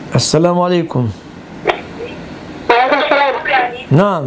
السلام عليكم وعليكم السلام نعم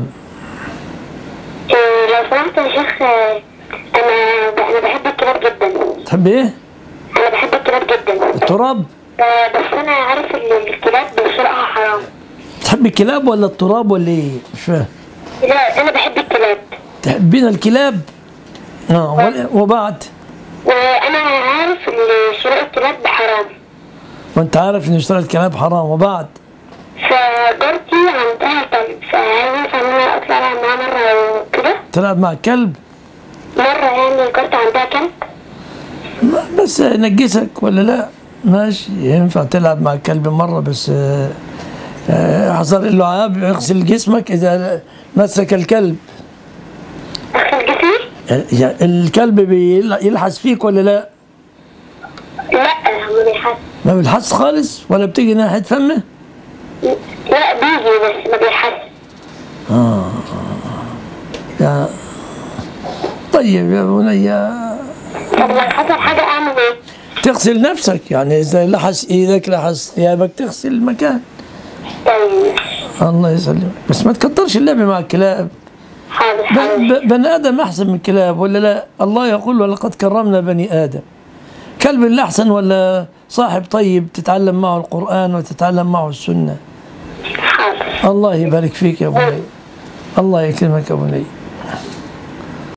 إيه، لو سمحت يا شيخ آه، انا انا بحب الكلاب جدا تحب ايه انا بحب الكلاب جدا التراب آه، بس انا عارف ان الكلاب بشرائها حرام تحب الكلاب ولا التراب ولا ايه مش فاهم لا انا بحب الكلاب تحبين الكلاب اه ولا- وبعد وانا عارف ان شراء الكلاب حرام وانت عارف ان اشترى الكلاب حرام وبعد فجارتي عندها كلب فهل ينفع ان انا اطلع لها معاها مره وكده تلعب مع كلب مره يعني جارتي عندها كلب ما- بس نجسك ولا لا ماشي ينفع تلعب مع الكلب مرة بس آه، آه، حصل له عاب يغسل جسمك إذا مسك الكلب اغسل جسمي آه، يعني الكلب بيلحس فيك ولا لا لا ما بيحس ما بيلحس خالص ولا بتيجي ناحية فمه لا بيجي بس ما بيحس يا طيب يا بني طب لو حصل حاجه اعمل ايه؟ تغسل نفسك يعني إذا لحس إيدك لحس ثيابك تغسل المكان طيب الله يسلمك بس ما تكترش اللعب مع الكلاب حاضر ب- حاضر ب- بني ادم احسن من الكلاب ولا لا؟ الله يقول ولقد كرمنا بني ادم. كلب اللي احسن ولا صاحب طيب تتعلم معه القران وتتعلم معه السنه. حاضر الله يبارك فيك يا بني. الله يكرمك يا بني.